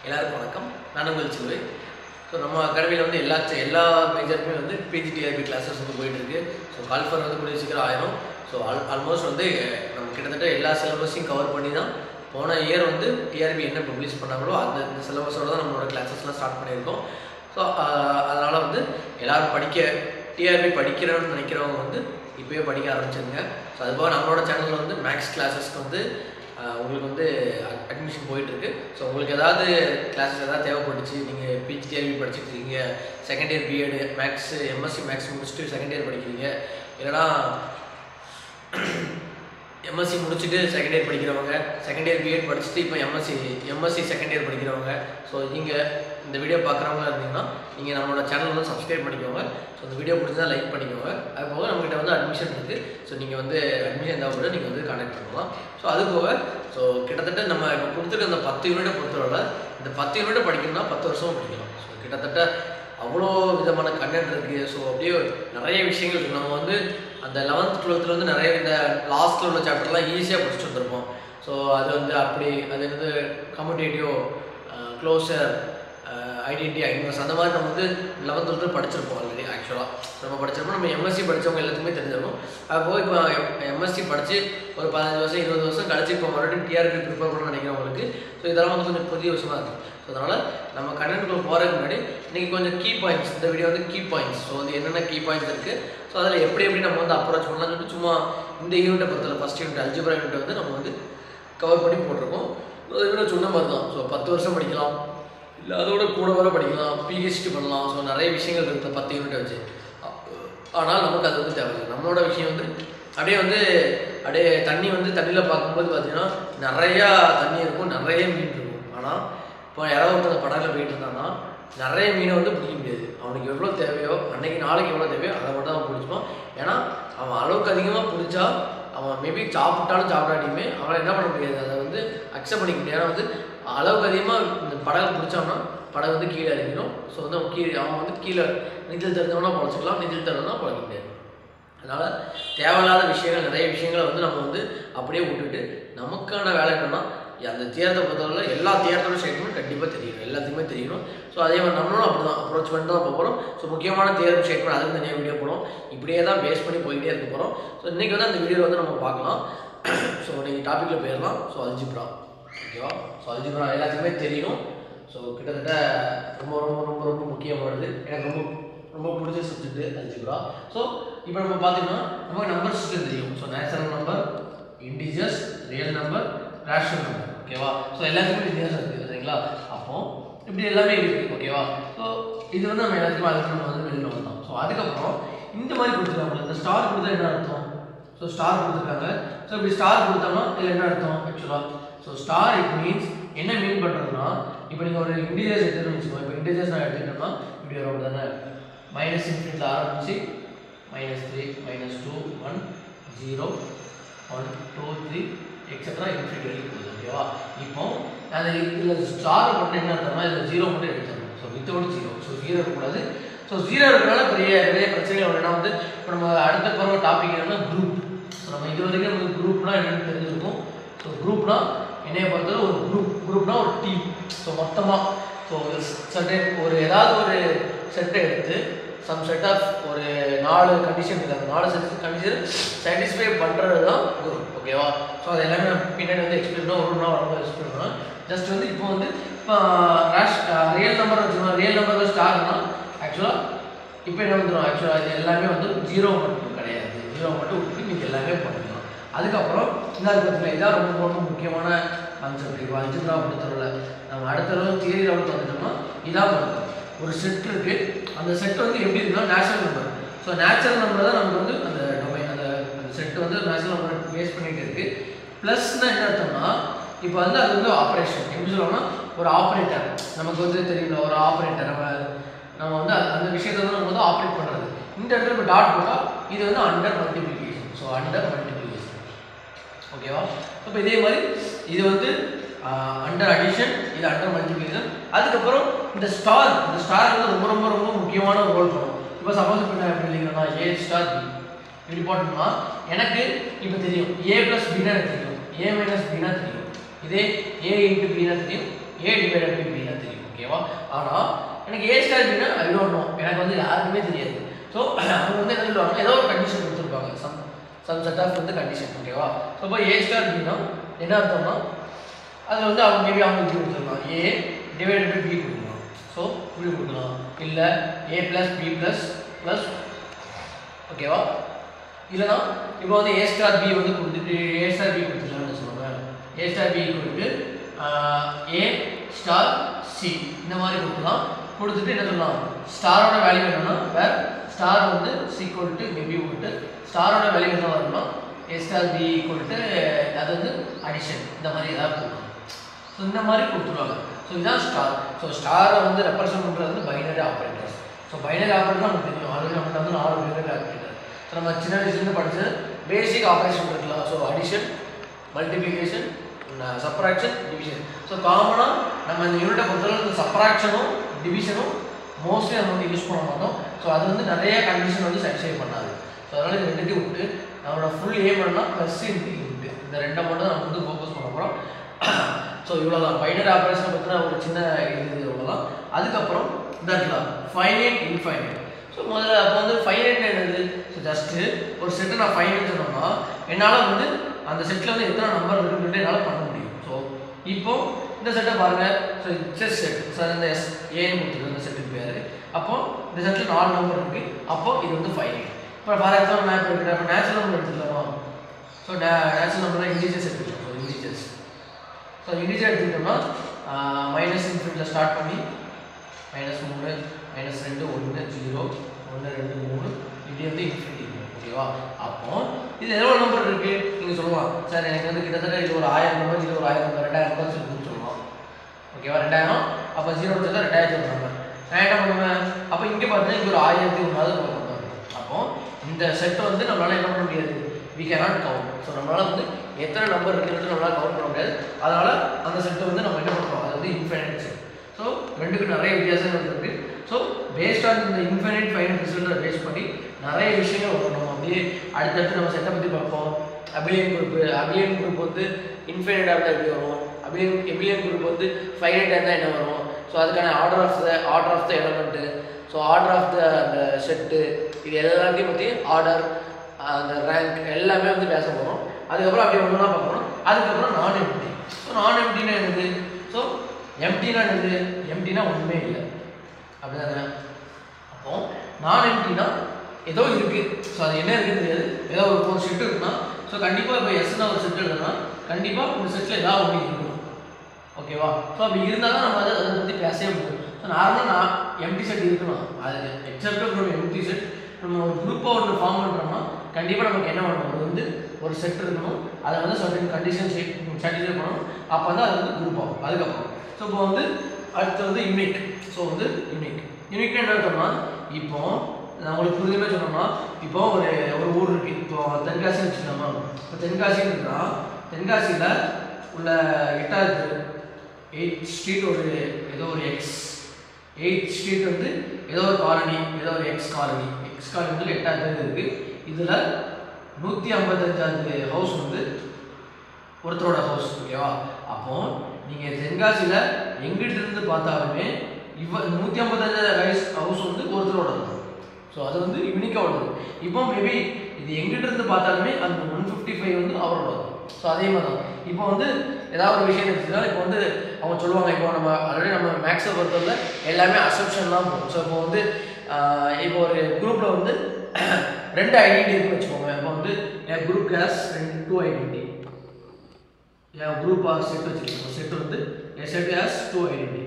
எல்லாருக்கும் வணக்கம் நான் உங்கள் சிலுவை ஸோ நம்ம அகாடமியில் வந்து எல்லா எல்லா மேஜருமே வந்து பிஜிடிஆர்பி கிளாஸஸ் வந்து போயிட்டு இருக்கு ஸோ கால்ஃபர் வந்து கூடிய சீக்கிரம் ஆயிரும் ஸோ ஆல் ஆல்மோஸ்ட் வந்து நம்ம கிட்டத்தட்ட எல்லா சிலபஸையும் கவர் பண்ணி தான் போன இயர் வந்து டிஆர்பி என்ன பப்ளிஷ் பண்ணாங்களோ அந்த இந்த சிலபஸோட தான் நம்மளோட கிளாஸஸ்லாம் ஸ்டார்ட் பண்ணியிருக்கோம் ஸோ அதனால் வந்து எல்லாரும் படிக்க டிஆர்பி படிக்கிறோம்னு நினைக்கிறவங்க வந்து இப்போயே படிக்க ஆரம்பிச்சிருங்க ஸோ அதுபோக நம்மளோட சேனலில் வந்து மேக்ஸ் கிளாஸஸ்க்கு வந்து ஆஹ் உங்களுக்கு வந்து அட்மிஷன் போயிட்டுருக்கு ஸோ உங்களுக்கு ஏதாவது கிளாஸஸ் ஏதாவது தேவைப்பட்டுச்சு நீங்கள் பிஜிடிஆர்பி படிச்சுட்டு இருக்கீங்க second year BEd maths MSc maths முடிச்சுட்டு செகண்ட் இயர் படிக்கிறீங்க இல்லைனா எம்எஸ்சி முடிச்சுட்டு செகண்ட் இயர் படிக்கிறவங்க செகண்ட் இயர் பிஎட் படிச்சுட்டு இப்போ எம்எஸ்சி எம்எஸ்சி செகண்ட் இயர் படிக்கிறவங்க ஸோ நீங்கள் இந்த வீடியோ பார்க்குறவங்களா இருந்தீங்கன்னா நீங்கள் நம்மளோட சேனல் வந்து சப்ஸ்கிரைப் பண்ணிக்கோங்க ஸோ இந்த வீடியோ பிடிச்சா லைக் பண்ணிக்கோங்க அது போக நம்மகிட்ட வந்து அட்மிஷன் இருக்குது ஸோ நீங்கள் வந்து அட்மிஷன் தேவைப்பட நீங்கள் வந்து கான்டாக்ட் பண்ணலாம் ஸோ அது போக ஸோ கிட்டத்தட்ட நம்ம இப்போ கொடுத்துருக்க அந்த பத்து யூனிட்டை பொறுத்தவரை இந்த பத்து யூனிட்டை படிக்கணும்னா பத்து வருஷமும் படிக்கலாம் ஸோ கிட்டத்தட்ட அவ்வளோ விதமான கண்டென்ட் இருக்குது ஸோ அப்படியே நிறைய விஷயங்கள் இருக்குது நம்ம வந்து அந்த லெவன்த் டுவெல்த்தில் வந்து நிறைய இந்த லாஸ்ட்டில் உள்ள சாப்டர்லாம் ஈஸியாக படிச்சுட்டு வந்திருப்போம் ஸோ அது வந்து அப்படி அது என்னது கம்யூட்டேட்டிவ் க்ளோசர் ஐடென்டி ஐன்வர்ஸ் அந்த மாதிரி நம்ம வந்து லெவன்த் டுவெல்த்து படிச்சிருப்போம் ஆல்ரெடி ஆக்சுவலாக நம்ம படிச்சிருப்போம் நம்ம எம்எஸ்சி படித்தவங்க எல்லாத்துக்குமே தெரிஞ்சிருக்கும் அப்போது இப்போ எம்எஸ்சி படித்து ஒரு பதினஞ்சு வருஷம் இருபது வருஷம் கழிச்சு இப்போ மறுபடியும் டிஆர்பி ப்ரிப்பேர் பண்ண நினைக்கிறவங்களுக்கு ஸோ இதெல்லாம் வந்து கொஞ்சம் புதிய விஷயமா இருக்குது ஸோ அதனால் நம்ம கண்டென்ட்டுக்குள்ள போகிறதுக்கு முன்னாடி இன்றைக்கி கொஞ்சம் கீ பாயிண்ட்ஸ் இந்த வீடியோ வந்து கீ பாயிண்ட்ஸ் ஸோ வந்து என்னென்ன கீ பாயிண்ட்ஸ் இருக்குது ஸோ அதில் எப்படி எப்படி நம்ம வந்து அப்ரோச் பண்ணலாம் சொல்லிட்டு சும்மா இந்த யூனிட்டை பொறுத்தவரை ஃபஸ்ட் யூனிட் அல்ஜிபரா யூனிட் வந்து நம்ம வந்து கவர் பண்ணி போட்டிருக்கோம் அது கூட சொன்ன மாதிரி தான் ஸோ பத்து வருஷம் படிக்கலாம் இல்லை அதோட கூட வர படிக்கலாம் பிஹெச்டி பண்ணலாம் ஸோ நிறைய விஷயங்கள் இருக்குது பத்து யூனிட்டை வச்சு ஆனால் நமக்கு அது வந்து தேவையில்லை நம்மளோட விஷயம் வந்து அப்படியே வந்து அப்படியே தண்ணி வந்து தண்ணியில் பார்க்கும்போது பார்த்தீங்கன்னா நிறையா தண்ணி இருக்கும் நிறைய மீன் இருக்கும் ஆனால் இப்போ யாராவது ஒருத்தர் படகுல போயிட்டு இருந்தான்னா நிறைய மீனை வந்து பிடிக்க முடியாது அவனுக்கு எவ்வளோ தேவையோ அன்னைக்கு நாளைக்கு எவ்வளோ தேவையோ அதை மட்டும் அவன் பிடிச்சிப்பான் ஏன்னா அவன் அளவுக்கு அதிகமாக பிடிச்சா அவன் மேபி சாப்பிட்டாலும் சாப்பிடாட்டியுமே அவனை என்ன பண்ண முடியாது அதை வந்து அக்செப்ட் பண்ணிக்க முடியாது ஏன்னா வந்து அளவுக்கு அதிகமாக இந்த படகு பிடிச்சான்னா படகு வந்து கீழே இறங்கிடும் ஸோ வந்து அவன் கீழே அவன் வந்து கீழே நீச்சல் தெரிஞ்சவனா பொழைச்சிக்கலாம் நீச்சல் தெரிஞ்சவனா பொழைக்க முடியாது அதனால் தேவையில்லாத விஷயங்கள் நிறைய விஷயங்களை வந்து நம்ம வந்து அப்படியே விட்டுட்டு நமக்கான வேலை என்னன்னா அந்த தேர்தலை பொறுத்தவரை எல்லா தேர்தலும் ஸ்டேட்மெண்ட் கண்டிப்பாக தெரியணும் எல்லாத்துக்குமே தெரியணும் ஸோ அதே மாதிரி நம்மளும் அப்படி தான் அப்ரோச் பண்ணிட்டு தான் போகிறோம் ஸோ முக்கியமான தேர்வு ஸ்டேட்மெண்ட் அதுக்கு தனியாக வீடியோ போடும் இப்படியே தான் பேஸ் பண்ணி போயிட்டே இருக்க போகிறோம் ஸோ இன்றைக்கி வந்து அந்த வீடியோவில் வந்து நம்ம பார்க்கலாம் ஸோ நீங்கள் டாப்பிக்கில் போயிடலாம் ஸோ அல்ஜிப்ரா ஓகேவா ஸோ அல்ஜிப்ரா எல்லாத்துக்குமே தெரியும் ஸோ கிட்டத்தட்ட ரொம்ப ரொம்ப ரொம்ப ரொம்ப முக்கியமானது எனக்கு ரொம்ப ரொம்ப பிடிச்ச சப்ஜெக்ட் அல்ஜிப்ரா ஸோ இப்போ நம்ம பார்த்தீங்கன்னா நமக்கு நம்பர் சிஸ்டம் தெரியும் so natural number integers real number rational number ஓகேவா ஸோ எல்லாத்துக்குமே வித்தியாசம் இருக்குது சரிங்களா அப்போ இப்படி எல்லாமே இருக்குது ஓகேவா ஸோ இது வந்து நம்ம எல்லாத்துக்கும் அதுக்கு நம்ம வந்து வெளியில் வந்தோம் ஸோ அதுக்கப்புறம் இந்த மாதிரி கொடுத்துருக்காங்க இந்த ஸ்டார் கொடுத்தா என்ன அர்த்தம் ஸோ ஸ்டார் கொடுத்துருக்காங்க ஸோ இப்படி ஸ்டார் கொடுத்தோம்னா இதில் என்ன அர்த்தம் ஆக்சுவலாக ஸோ ஸ்டார் இட் மீன்ஸ் என்ன மீன் பண்ணுறதுன்னா இப்போ நீங்கள் ஒரு இன்டீஜர்ஸ் எடுத்துன்னு வச்சுக்கோங்க இப்போ இன்டீஜர்ஸ் நான் எடுத்துக்கிட்டோம்னா இப்படி வரும் தானே மைனஸ் இன்ஃபினிட்டில் ஆரம்பிச்சு minus three minus two one zero one two three extra infinity வரைக்கும் போகுது ஓகேவா இப்போ அந்த இதில் ஸ்டார் மட்டும் என்ன அர்த்தம்னா இதில் ஜீரோ மட்டும் எடுத்துடணும் so without zero so zero இருக்கக்கூடாது ஸோ ஜீரோ இருக்கிறனால பெரிய நிறைய பிரச்சனைகள் வரும் ஏன்னா வந்து இப்போ நம்ம அடுத்த பருவ டாபிக் என்னன்னா குரூப் ஸோ நம்ம இது வரைக்கும் நமக்கு குரூப்னா என்னன்னு தெரிஞ்சிருக்கும் ஸோ குரூப்னா என்னைய பொறுத்தவரை ஒரு குரூப் குரூப்னா ஒரு டீம் ஸோ மொத்தமாக ஸோ ஒரு சர்டன் ஒரு ஏதாவது ஒரு செட்டை எடுத்து சம் செட் ஆஃப் ஒரு நாலு கண்டிஷன் இருக்குது அந்த நாலு செட் கண்டிஷன் சாட்டிஸ்ஃபை பண்ணுறது தான் குரூப் ஓகேவா ஸோ அது எல்லாமே நான் பின்னாடி வந்து எக்ஸ்பிளைன் பண்ண ஒரு நாள் ரொம்ப எக்ஸ்பிளைன் பண்ணலாம் ஜஸ்ட் வந்து இப்போ வந்து இப்போ ரேஷ் ரியல் நம்பர் வச்சுக்கணும் ரியல் நம்பர் ஸ்டார்னா ஆக்சுவலாக இப்போ என்ன வந்துடும் ஆக்சுவலாக இது எல்லாமே வந்து ஜீரோ மட்டும் கிடையாது ஜீரோ மட்டும் விட்டுட்டு நீங்கள் எல்லாமே பண்ணிக்கலாம் அதுக்கப்புறம் இந்த பார்த்தீங்களா இதான் ரொம்ப ரொம்ப முக்கியமான கான்செப்ட் இப்போ அல்ஜிப்ரா பொறுத்தவரை நம்ம அடுத்த தடவை தியரி லெவலுக்கு வந்துட்டோம்னா இதான் பண்ணுறோம் ஒரு செட் இருக்கு அந்த செட் வந்து எப்படி இருக்குன்னா natural number so natural number தான் நமக்கு வந்து அந்த டொமைன் அந்த அந்த செட் வந்து நேச்சுரல் நம்பர் பேஸ் பண்ணிட்டு இருக்கு ப்ளஸ்னா என்ன அர்த்தம்னா இப்போ வந்து அது வந்து ஆப்ரேஷன் எப்படி சொல்லணும்னா ஒரு ஆப்ரேட்டர் நமக்கு வந்து தெரியும்ல ஒரு ஆப்ரேட்டர் நம்ம நம்ம வந்து அந்த- அந்த விஷயத்தை வந்து நம்ம வந்து ஆப்ரேட் பண்ணுறது இந்த இடத்துல இப்போ டாட் போட்டால் இது வந்து under multiplication so under multiplication ஓகேவா இப்போ இதே மாதிரி இது வந்து அண்டர் அடிஷன் இது அண்டர் மல்டிப்ளிகேஷன் அதுக்கப்புறம் இந்த ஸ்டார் இந்த ஸ்டார் வந்து ரொம்ப ரொம்ப ரொம்ப முக்கியமான ரோல் பண்ணும் இப்போ சப்போஸ் இப்போ நான் எப்படி எழுதிக்கிறேன்னா ஏ ஸ்டார் பி இப்படி போட்டோம்னா எனக்கு இப்போ தெரியும் ஏ ப்ளஸ் பின்னா எனக்கு தெரியும் ஏ மைனஸ் பின்னா தெரியும் இதே ஏ இன்ட்டு பின்னா தெரியும் ஏ டிவைடட் பை பி தான் தெரியும் ஓகேவா ஆனால் எனக்கு ஏ ஸ்டார் பின்னா ஐ டோன்ட் நோ எனக்கு வந்து யாருக்குமே தெரியாது ஸோ அவங்க வந்து என்ன சொல்லுவாங்க ஏதோ ஒரு கண்டிஷன் கொடுத்துருப்பாங்க சம் சம் செட் ஆஃப் வந்து கண்டிஷன் ஓகேவா ஸோ இப்போ ஏ ஸ்டார் பின்னா என்ன அர்த்தம்னா அதில் வந்து அவங்க மேபி அவங்க இப்படி கொடுத்துருக்கலாம் ஏ டிவைடட் பை பி கொடுக்கலாம் ஸோ இப்படி கொடுக்கலாம் இல்லை A plus B plus plus ஓகேவா இல்லைனா இப்போ வந்து ஏ ஸ்டார் பி வந்து கொடுத்துட்டு ஏ ஸ்டார் பி கொடுத்துக்கலாம்னு சொல்லுவாங்க ஏ ஸ்டார் பி கொடுத்து ஏ ஸ்டார் சி இந்த மாதிரி கொடுக்கலாம் கொடுத்துட்டு என்ன சொல்லலாம் ஸ்டாரோட வேல்யூ என்னன்னா வேர் ஸ்டார் வந்து சீக்வல் டு மேபி போட்டு ஸ்டாரோட வேல்யூ என்ன வரும்னா A star B equal to அது வந்து அடிஷன் இந்த மாதிரி ஏதாவது கொடுக்கலாம் ஸோ இந்த மாதிரி கொடுத்துருவாங்க ஸோ இதுதான் ஸ்டார் ஸோ ஸ்டாரை வந்து ரெப்ரசென்ட் பண்ணுறது வந்து binary operators so binary operator நமக்கு தெரியும் ஆல்ரெடி நம்மகிட்ட வந்து நாலு பைனரி ஆப்ரேட்டர் ஸோ நம்ம சின்ன வயசுலேருந்து படிச்சது பேசிக் ஆப்ரேஷன் இருக்கலாம் so addition multiplication subtraction division so காமனாக நம்ம இந்த யூனிட்டை பொறுத்தவரை இந்த சப்ராக்ஷனும் டிவிஷனும் மோஸ்ட்லி நம்ம வந்து யூஸ் பண்ண மாட்டோம் ஸோ அது வந்து நிறைய கண்டிஷன் வந்து சாட்டிஸ்ஃபை பண்ணாது ஸோ அதனால் இது ரெண்டுத்தையும் விட்டு நம்மளோட ஃபுல் ஏம் என்னன்னா ப்ளஸ் இன்ட்டு இன்ட்டு இந்த ரெண்டை மட்டும் நம்ம வந்து ஃபோக்கஸ் பண்ண போகிறோம் ஸோ இவ்வளோ தான் பைனரி ஆப்ரேஷனை பற்றின ஒரு சின்ன இது இவ்வளோதான் அதுக்கப்புறம் இந்த இடத்துல ஃபைனைட் இன்ஃபைனைட் ஸோ முதல்ல அப்போ வந்து ஃபைனைட் என்னது ஸோ ஜஸ்ட்டு ஒரு செட்டை நான் ஃபைனைட் சொன்னோம்னா என்னால் வந்து அந்த செட்டில் வந்து எத்தனை நம்பர் இருக்குன்னு என்னால் பண்ண முடியும் ஸோ இப்போ இந்த செட்டை பாருங்கள் ஸோ செஸ் செட் ஸோ இந்த எஸ் ஏன்னு கொடுத்துருக்கு இந்த செட்டுக்கு பேர் அப்போ இந்த செட்டில் நாலு நம்பர் இருக்குது அப்போ இது வந்து ஃபைனைட் இப்போ ஃபார் எக்ஸாம்பிள் நான் இப்போ இருக்கிற இப்போ நேச்சுரல் நம்பர் எடுத்துக்கலாமா ஸோ நேச்சுரல் நம்பர்லாம் இண்டிஜர்ஸ் எடுத்துக்கலாம் ஸோ இண்டிஜர்ஸ் ஸோ இண்டிஜர் எடுத்துக்கிட்டோம்னா மைனஸ் இன்ஃபினிட்டில் ஸ்டார்ட் பண்ணி மைனஸ் மூணு மைனஸ் ரெண்டு ஒன்று ஜீரோ ஒன்று ரெண்டு மூணு இப்படி வந்து இன்ஃபினிட்டி ஓகேவா அப்போ இது எவ்வளோ நம்பர் இருக்கு நீங்கள் சொல்லலாம் சார் எனக்கு வந்து கிட்டத்தட்ட இது ஒரு ஆயிரம் நம்பர் இது ஒரு ஆயிரம் நம்பர் ரெண்டாயிரம் நம்பர் சொல்லி சொல்லலாம் ஓகேவா ரெண்டாயிரம் அப்போ ஜீரோ வச்சா ரெண்டாயிரத்தி ஒரு நம்பர் நான் என்ன பண்ணுவேன் அப்போ இங்கே பார்த்தீங்கன்னா இங்கே ஒரு ஆயிரத்தி ஒன்றாவது ஒரு நம்பர் அப்போ இந்த செட் வந்து நம்மளால என்ன பண்ண முடியாது வி கேனாட் கவுண்ட் ஸோ நம்மளால வந்து எத்தனை நம்பர் இருக்குன்றது நம்மளால கவுண்ட் பண்ண முடியாது அதனால அந்த செட்டை வந்து நம்ம என்ன பண்ணுறோம் அது வந்து இன்ஃபைனைட் செட் ஸோ ரெண்டுக்கும் நிறைய வித்தியாசங்கள் இருக்கு ஸோ பேஸ்ட் ஆன் இந்த இன்ஃபைனைட் ஃபைனல் ரிசல்ட்டை பேஸ் பண்ணி நிறைய விஷயங்கள் வரும் நம்ம அப்படியே அடுத்தடுத்து நம்ம செட்டை பற்றி பார்ப்போம் அபிலியன் குரூப் அபிலியன் குரூப் வந்து இன்ஃபைனைட் இருந்தால் எப்படி வரும் அபிலியன் எபிலியன் குரூப் வந்து ஃபைனைட்டாக இருந்தால் என்ன வரும் ஸோ அதுக்கான order of the order of the element so order of the அந்த செட்டு இது எல்லாத்தையும் பற்றி ஆர்டர் அந்த ரேங்க் எல்லாமே வந்து பேச போகிறோம் அதுக்கப்புறம் அப்படியே ஒன்றுனா பார்க்கணும் அதுக்கப்புறம் நான் எம்டி ஸோ நான் எம்டினா என்னது ஸோ எம்டினா என்னது எம்டினா ஒன்றுமே இல்லை அப்படிதானே அப்போ நான் எம்டினா ஏதோ இருக்கு ஸோ அது என்ன இருக்குன்னு தெரியாது ஏதோ ஒரு ஒரு செட் இருக்குன்னா ஸோ கண்டிப்பாக இப்போ எஸ்னா ஒரு செட் எழுதுனா கண்டிப்பாக ஒரு செட்டில் ஏதாவது ஒன்று இருக்கணும் ஓகேவா ஸோ அப்படி இருந்தால் தான் நம்ம அதை அதை பற்றி பேசவே முடியும் ஸோ நார்மலாக நான் எம்டி செட் இருக்கணும் அது எக்ஸப்ட் ஃப்ரம் எம்டி செட் நம்ம ஒரு குரூப்பாக ஒன்று ஃபார்ம் பண்ணுறோம்னா கண்டிப்பாக நமக்கு என்ன பண்ணணும் அது வந்து ஒரு செட் இருக்கணும் அதை வந்து சர்டன் கண்டிஷன் சாட்டிஸ்ஃபை பண்ணணும் அப்போ தான் அது வந்து குரூப் ஆகும் அதுக்கப்புறம் ஸோ இப்போ வந்து அடுத்து வந்து யூனிக் ஸோ வந்து யூனிக் யூனிக் என்ன அர்த்தம்னா இப்போ நான் உங்களுக்கு புரியுதுமே சொன்னோம்னா இப்போ ஒரு ஒரு ஊர் இருக்கு இப்போ தென்காசி வச்சுக்கலாமா இப்போ தென்காசின்னு இருக்குன்னா தென்காசியில் உள்ள எட்டாவது எயிட் ஸ்ட்ரீட் ஒரு ஏதோ ஒரு எக்ஸ் எயிட் ஸ்ட்ரீட் வந்து ஏதோ ஒரு காலனி ஏதோ ஒரு எக்ஸ் காலனி எக்ஸ் காலனி வந்து எட்டாவது இருக்கு இதில் நூற்றி ஐம்பத்தஞ்சாவது ஹவுஸ் வந்து ஒருத்தரோட ஹவுஸ் ஓகேவா அப்போ நீங்கள் தென்காசியில் எங்கிட்ட இருந்து பார்த்தாலுமே இவ நூற்றி ஐம்பத்தஞ்சாவது வயசு ஹவுஸ் வந்து ஒருத்தரோட தான் ஸோ அது வந்து யூனிக்காக உள்ளது இப்போ மேபி இது எங்கிட்ட இருந்து பார்த்தாலுமே அந்த ஒன் ஃபிஃப்டி ஃபைவ் வந்து அவரோட ஸோ அதே மாதிரி தான் இப்போ வந்து ஏதாவது ஒரு விஷயம் இருந்துச்சுன்னா இப்போ வந்து அவங்க சொல்லுவாங்க இப்போ நம்ம ஆல்ரெடி நம்ம மேக்ஸை பொறுத்தவரை எல்லாமே அசப்ஷன் தான் போகும் ஸோ இப்போ வந்து ஆஹ், இப்போ ஒரு குரூப்பில் வந்து ரெண்டு ஐடென்டி இருக்குன்னு வச்சுக்கோங்க இப்போ வந்து என் குரூப் கேஸ் ரெண்டு டூ ஐடென்டி என் குரூப் ஆர் செட் வச்சுருக்கோம் செட் வந்து என் set has two identity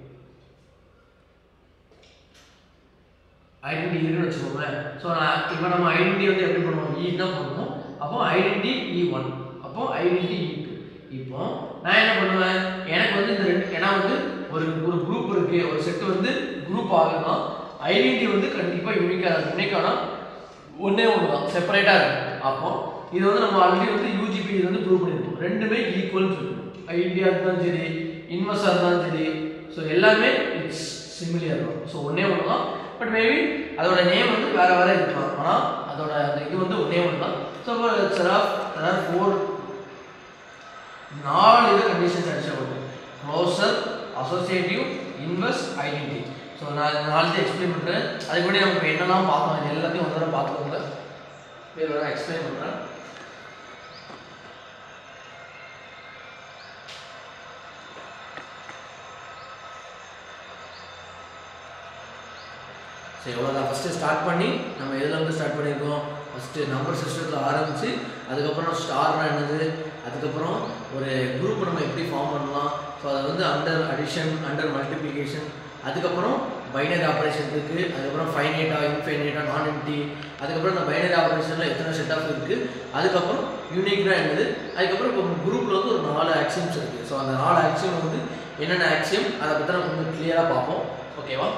identity இருக்குன்னு வச்சுக்கோங்க ஸோ நான் இப்போ நம்ம ஐடென்டி வந்து எப்படி பண்ணுவோம் இ தான் பண்ணுவோம் அப்போ ஐடென்டி இ ஒன் அப்போ ஐடென்டி இ டூ இப்போ நான் என்ன பண்ணுவேன் எனக்கு வந்து இந்த ரெண்டு ஏன்னா வந்து ஒரு ஒரு குரூப் இருக்கு ஒரு செட் வந்து குரூப் ஆகுதுன்னா ஐடென்டி வந்து கண்டிப்பாக யூனிக்காக இருக்கும் யூனிக்கானா ஒன்றே ஒன்று தான் செப்பரேட்டாக இருக்கும் அப்போ இது வந்து நம்ம ஆல்ரெடி வந்து யூஜிபி இது வந்து ப்ரூவ் பண்ணியிருக்கோம் ரெண்டுமே ஈக்குவல்னு சொல்லணும் ஐடியா இருந்தாலும் சரி இன்வெஸ்டாக இருந்தாலும் சரி ஸோ எல்லாமே இட்ஸ் சிமிலியர் தான் ஸோ ஒன்றே ஒன்று தான் பட் மேபி அதோட நேம் வந்து வேற வேற இருக்கலாம் ஆனால் அதோட அந்த இது வந்து ஒன்றே ஒன்று தான் ஸோ அதாவது ஃபோர் நாலு இது கண்டிஷன்ஸ் அடிச்சா ஒன்று closure associative inverse identity so நான் இந்த நாலு எக்ஸ்பிளைன் பண்ணுறேன் அதுக்கு முன்னாடி நம்ம இப்போ என்னெல்லாம் பார்த்தோம் இது எல்லாத்தையும் ஒரு தடவை பார்த்துக்கோங்க வேறு வேறு எக்ஸ்பிளைன் பண்ணுறேன் சரி எவ்வளோதான் ஃபஸ்ட்டு ஸ்டார்ட் பண்ணி நம்ம எதுல இருந்து ஸ்டார்ட் பண்ணியிருக்கோம் ஃபஸ்ட்டு நம்பர் சிஸ்டத்தில் ஆரம்பித்து அதுக்கப்புறம் ஸ்டார்னா என்னது அதுக்கப்புறம் ஒரு குரூப் நம்ம எப்படி ஃபார்ம் பண்ணலாம் ஸோ அதை வந்து அண்டர் அடிஷன் அண்டர் மல்டிப்ளிகேஷன் அதுக்கப்புறம் பைனரி ஆப்ரேஷன் இருக்குது அதுக்கப்புறம் ஃபைனேட்டா இன்ஃபைனேட்டா நான் எம்டி அதுக்கப்புறம் இந்த பைனரி ஆப்ரேஷனில் எத்தனை செட் ஆஃப் இருக்குது அதுக்கப்புறம் யூனிக்னா என்னது அதுக்கப்புறம் இப்போ குரூப்பில் வந்து ஒரு நாலு ஆக்சியம்ஸ் இருக்குது ஸோ அந்த நாலு ஆக்சியம் வந்து என்னென்ன ஆக்சியம் அதை பற்றி நம்ம கொஞ்சம் கிளியராக பார்ப்போம் ஓகேவா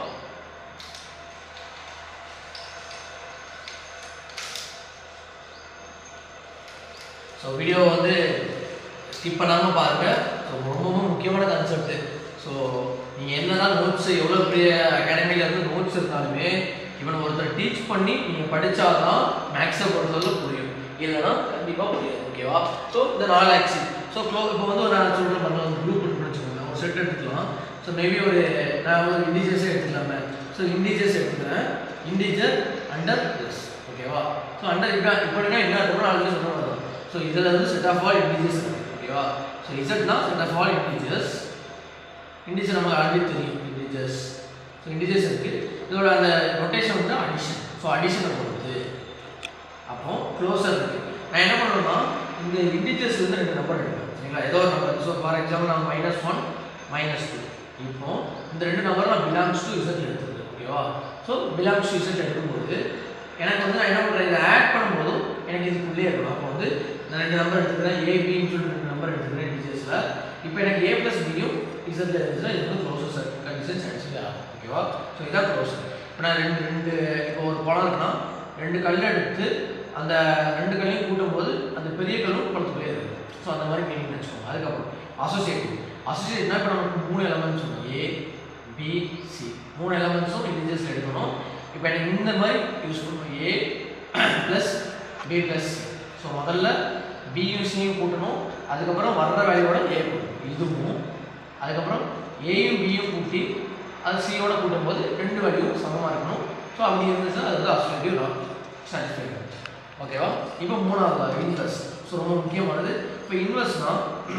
ஸோ வீடியோ வந்து ஸ்கிப் பண்ணாமல் பாருங்கள் ஸோ ரொம்ப ரொம்ப முக்கியமான கான்செப்ட் ஸோ நீங்கள் என்னதான் நோட்ஸ் எவ்வளோ பெரிய அகாடமியில் இருந்து நோட்ஸ் இருந்தாலுமே இவனை ஒருத்தர் டீச் பண்ணி நீங்கள் படித்தாதான் மேக்ஸை பொறுத்தவரை புரியும் இல்லைன்னா கண்டிப்பாக புரியாது ஓகேவா ஸோ இந்த நாலு ஆக்சி ஸோ க்ளோ இப்போ வந்து ஒரு நான் சொல்கிற பண்ண ஒரு குரூப் இருக்குன்னு வச்சுக்கோங்க ஒரு செட் எடுத்துக்கலாம் ஸோ மேபி ஒரு நான் ஒரு இண்டிஜர்ஸே எடுத்துக்கலாமே ஸோ இண்டிஜர்ஸ் எடுத்துக்கிறேன் இண்டிஜர் அண்டர் ப்ளஸ் ஓகேவா ஸோ அண்டர் இப்போ இப்போ என்ன இருக்கும்னா ஆல்ரெடி சொன்ன மாதிரி தான் ஸோ இதில் வந்து செட் ஆஃப் ஆல் இண்டிஜர்ஸ் ஓகேவா ஸோ இசட்னா set of all integers integer நமக்கு ஆல்ரெடி தெரியும் இண்டிஜர்ஸ் ஸோ இண்டிஜர்ஸ் இருக்குது இதோட அந்த ரொட்டேஷன் வந்து அடிஷன் ஸோ அடிஷனை பொறுத்து அப்போ க்ளோஸர் இருக்குது நான் என்ன பண்ணுவேன்னா இந்த இண்டிஜர்ஸ் வந்து ரெண்டு நம்பர் எடுப்பேன் சரிங்களா ஏதோ ஒரு நம்பர் ஸோ ஃபார் எக்ஸாம்பிள் நான் மைனஸ் ஒன் மைனஸ் டூ இப்போ இந்த ரெண்டு நம்பர் நான் பிலாங்ஸ் டு இசட் எடுத்துருக்கேன் ஓகேவா ஸோ பிலாங்ஸ் டு இசட் எடுக்கும்போது எனக்கு வந்து நான் என்ன பண்ணுறேன் இதை ஆட் பண்ணும்போதும் எனக்கு இதுக்குள்ளே இருக்கணும் அப்போ வந்து நான் ரெண்டு நம்பர் எடுத்துக்கிறேன் ஏபின்னு சொல்லிட்டு ரெண்டு நம்பர் எடுத்துக்கிறேன் இண்டிஜர்ஸில் இப்போ எனக்கு ஏ ப்ளஸ் பியும் இசட்டில் இருந்துச்சுன்னா இது வந்து க்ளோசஸ் கண்டிஷன் சாட்டிஸ்ஃபை ஆகும் ஓகேவா ஸோ இதான் க்ளோசர் இப்போ நான் ரெண்டு ரெண்டு இப்போ ஒரு குளம் இருக்குன்னா ரெண்டு கல் எடுத்து அந்த ரெண்டு கல்லையும் கூட்டும் போது அந்த பெரிய கல்லும் குளத்துக்குள்ளே இருக்கும் ஸோ அந்த மாதிரி மீனிங் வச்சுக்கோங்க அதுக்கப்புறம் அசோசியேட்டிவ் அசோசியேட்னா இப்போ நமக்கு மூணு எலமெண்ட்ஸ் சொன்னோம் ஏ பி சி மூணு எலமெண்ட்ஸும் இண்டிஜர்ஸ் எடுக்கணும் இப்போ எனக்கு இந்த மாதிரி யூஸ் பண்ணணும் A plus B plus so முதல்ல பியும் சியும் கூட்டணும் அதுக்கப்புறம் வர்ற வேலையோட ஏ கூட்டணும் இதுவும் அதுக்கப்புறம் ஏயும் பியும் கூட்டி அது சியோட கூட்டும்போது ரெண்டு வேல்யூவும் சமமாக இருக்கணும் ஸோ அப்படி இருந்துச்சுன்னா அது வந்து அசோசியேட்டிவ் நான் சாட்டிஸ்ஃபை ஓகேவா இப்போ மூணாவது இன்வெர்ஸ் ஸோ ரொம்ப முக்கியமானது இப்போ இன்வெர்ஸ்னா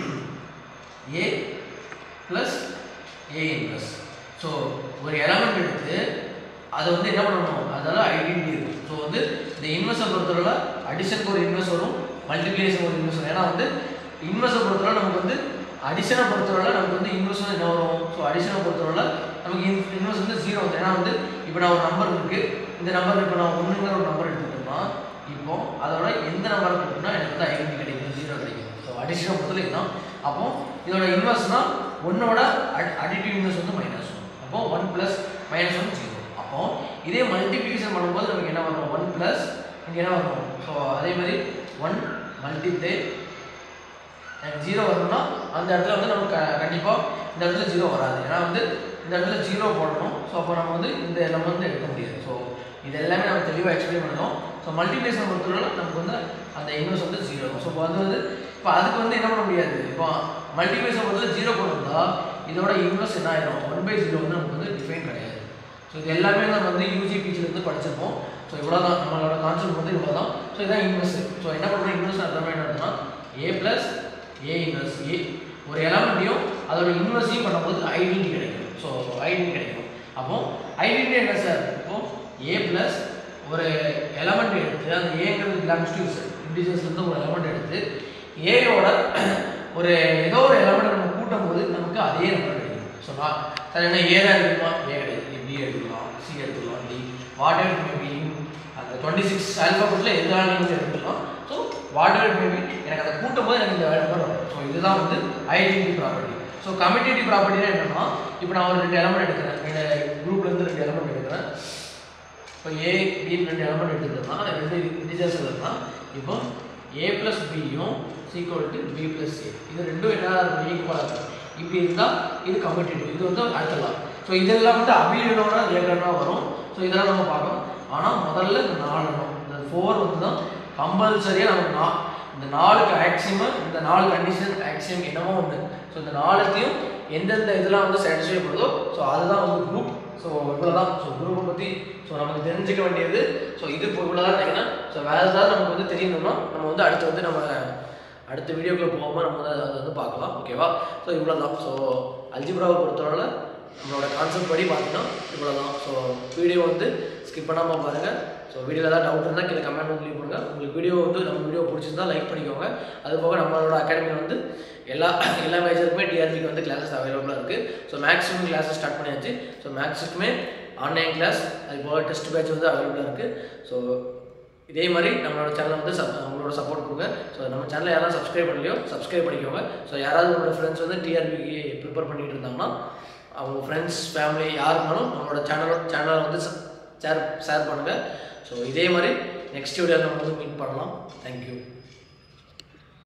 A plus A inverse so ஒரு எலமெண்ட் எடுத்து அதை வந்து என்ன பண்ணணும் அதால ஐடென்டி இருக்கும் ஸோ வந்து இந்த இன்வெர்ஸை பொறுத்தவரை அடிஷனுக்கு ஒரு இன்வெர்ஸ் வரும் மல்டிப்ளிகேஷன் ஒரு இன்வெர்ஸ் வரும் ஏன்னா வந்து இன்வெர்ஸை பொறுத்தவரை நமக்கு வந்து அடிஷனை பொறுத்தவரை நமக்கு வந்து இன்வெர்ஸ் என்ன வரும் ஸோ அடிஷனை பொறுத்தவரை நமக்கு இன்வெர்ஸ் வந்து ஜீரோ வந்து ஏன்னா வந்து இப்போ நான் ஒரு நம்பர் இருக்குது இந்த நம்பர் இப்போ நான் ஒன்றுங்கிற ஒரு நம்பர் எடுத்துக்கிட்டோம்னா இப்போ அதோட எந்த நம்பரை கொடுத்தோம்னா எனக்கு வந்து ஐடென்டி கிடைக்கும் ஜீரோ கிடைக்கும் ஸோ அடிஷனை பொறுத்தவரை இதுதான் அப்போ இதோட இன்வெர்ஸ்னா ஒன்னோட அடிட்டிவ் இன்வெர்ஸ் வந்து மைனஸ் ஒன் அப்போ one plus minus one zero அப்போ இதே மல்டிப்ளிகேஷன் பண்ணும்போது நமக்கு என்ன வரும் ஒன் ப்ளஸ் இங்கே என்ன வரும் ஸோ அதே மாதிரி ஒன் மல்டிப்ளே எனக்கு ஜீரோ வரணும்னா அந்த இடத்துல வந்து நமக்கு கண்டிப்பாக இந்த இடத்துல ஜீரோ வராது ஏன்னா வந்து இந்த இடத்துல ஜீரோ போடணும் ஸோ அப்போ நம்ம வந்து இந்த எல்லாம் வந்து எடுக்க முடியாது ஸோ இது எல்லாமே நம்ம தெளிவாக எக்ஸ்பிளைன் பண்ணணும் ஸோ மல்டிப்ளேஷன் பொறுத்தவரை நமக்கு வந்து அந்த இன்வெஸ்ட் வந்து ஜீரோ ஸோ இப்போ அது வந்து இப்போ அதுக்கு வந்து என்ன பண்ண முடியாது இப்போ மல்டிப்ளேஷன் பொறுத்தவரை ஜீரோ கொண்டு வந்தால் இதோட இன்வெஸ்ட் என்ன ஆயிடும் ஒன் பை ஜீரோ வந்து நமக்கு வந்து டிஃபைன் கிடையாது ஸோ இது எல்லாமே நம்ம வந்து யூஜி பிஜிலேருந்து படிச்சிருப்போம் ஸோ இவ்வளோ தான் நம்மளோட கான்செப்ட் வந்து இவ்வளோ தான் ஸோ இதான் இன்வெஸ்ட் ஸோ என்ன பண்ணுறோம் இன்வெஸ்ட் அர்த்தம் என்ன அர்த்தம்னா ஏ ப்ளஸ் ஏ இன்வெர்ஸ் ஏ ஒரு எலமெண்ட்டையும் அதோட இன்வெர்ஸையும் பண்ணும்போது ஐடென்டி கிடைக்கும் ஸோ ஐடென்டி கிடைக்கும் அப்போ ஐடென்டி என்ன சார் இப்போ ஏ ப்ளஸ் ஒரு எலமெண்ட் எடுத்து அந்த ஏங்கிறது பிலாங்ஸ் டு இண்டிஜுவல்ஸ்லேருந்து ஒரு எலமெண்ட் எடுத்து ஏயோட ஒரு ஏதோ ஒரு எலமெண்ட் நம்ம கூட்டும் போது நமக்கு அதே நம்பர் கிடைக்கும் ஸோ நான் சார் என்ன ஏ தான் எடுக்கணுமா ஏ கிடையாது பி எடுத்துக்கலாம் சி எடுத்துக்கலாம் டி வாட் எவர் மேபி அந்த டுவெண்ட்டி சிக்ஸ் ஆல்ஃபாபெட்டில் எந்த நீங்கள் எடுத்துக்கலாம் ஸோ வாட் எவர் மேபி எனக்கு அதை கூட்டும் போது எனக்கு இந்த நம்பர் வரும் ஸோ இதுதான் வந்து ஐடென்டி ப்ராப்பர்ட்டி ஸோ கமிட்டேட்டிவ் ப்ராப்பர்ட்டினா என்னன்னா இப்போ நான் ஒரு ரெண்டு எலமெண்ட் எடுக்கிறேன் ரெண்டு குரூப்லேருந்து ரெண்டு எலமெண்ட் எடுக்கிறேன் இப்போ ஏ பின்னு ரெண்டு எலமெண்ட் எடுத்துக்கிட்டோம்னா ரெண்டு இண்டிஜர்ஸ் இருக்குன்னா இப்போ ஏ ப்ளஸ் பியும் is equal to B plus A இது ரெண்டும் என்ன இருக்கும் ஈக்குவலாக இருக்கும் இப்படி இருந்தால் இது கமிட்டேட்டிவ் இது வந்து அடுத்தலாம் ஸோ இதெல்லாம் வந்து அபிலியனோட ரிலேட்டடாக வரும் ஸோ இதெல்லாம் நம்ம பார்க்கணும் ஆனால் முதல்ல இந்த நாலு இந்த ஃபோர் வந்து தான் கம்பல்சரியாக நமக்கு நா இந்த நாலுக்கு ஆக்சிமம் இந்த நாலு கண்டிஷன் ஆக்சியம் என்னமோ ஒன்று ஸோ இந்த நாலுத்தையும் எந்தெந்த இதெல்லாம் வந்து சாட்டிஸ்ஃபை பண்ணுதோ ஸோ அதுதான் வந்து குரூப் ஸோ இவ்வளோதான் ஸோ குரூப்பை பற்றி ஸோ நமக்கு தெரிஞ்சுக்க வேண்டியது ஸோ இது இப்போ இவ்வளோதான் நினைக்கிறேன் ஸோ வேறு ஏதாவது நமக்கு வந்து தெரியணும்னா நம்ம வந்து அடுத்து வந்து நம்ம அடுத்த வீடியோக்குள்ளே போகும்போது நம்ம வந்து அதை வந்து பார்க்கலாம் ஓகேவா ஸோ இவ்வளோ தான் ஸோ அல்ஜிப்ராவை பொறுத்தவரை நம்மளோட கான்செப்ட் படி பார்த்தீங்கன்னா இவ்வளோ தான் ஸோ வீடியோ வந்து ஸ்கிப் பண்ணாமல் பாருங்கள் ஸோ வீடியோவில் ஏதாவது டவுட் இருந்தால் கீழே கமெண்ட் வந்து லீவ் பண்ணுங்கள் உங்களுக்கு வீடியோ வந்து நம்ம வீடியோ பிடிச்சிருந்தா லைக் பண்ணிக்கோங்க அது போக நம்மளோட அகாடமியில் வந்து எல்லா எல்லா மேஜருக்குமே டிஆர்பிக்கு வந்து கிளாஸஸ் அவைலபிளாக இருக்குது ஸோ மேக்ஸிமம் கிளாஸஸ் ஸ்டார்ட் பண்ணியாச்சு ஸோ மேக்ஸுக்குமே ஆன்லைன் கிளாஸ் அது போக டெஸ்ட் பேட்ச் வந்து அவைலபிளாக இருக்குது ஸோ இதே மாதிரி நம்மளோட சேனலை வந்து சப் உங்களோட சப்போர்ட் கொடுங்க ஸோ நம்ம சேனலை யாராவது சப்ஸ்கிரைப் பண்ணலையோ சப்ஸ்கிரைப் பண்ணிக்கோங்க ஸோ யாராவது உங்களோட ஃப்ரெண்ட்ஸ் வந்து டிஆர்பிக்கு ப்ரிப்பேர் பண்ணிட்டு இருந்தாங்கன்னா அவங்க ஃப்ரெண்ட்ஸ் ஃபேமிலி யார் இருந்தாலும் நம்மளோட சேனல் சேனலை வந்து ஷேர் ஷேர் பண்ணுங்கள் ஸோ இதே மாதிரி நெக்ஸ்ட் வீடியோவில் நம்ம வந்து மீட் பண்ணலாம் தேங்க்யூ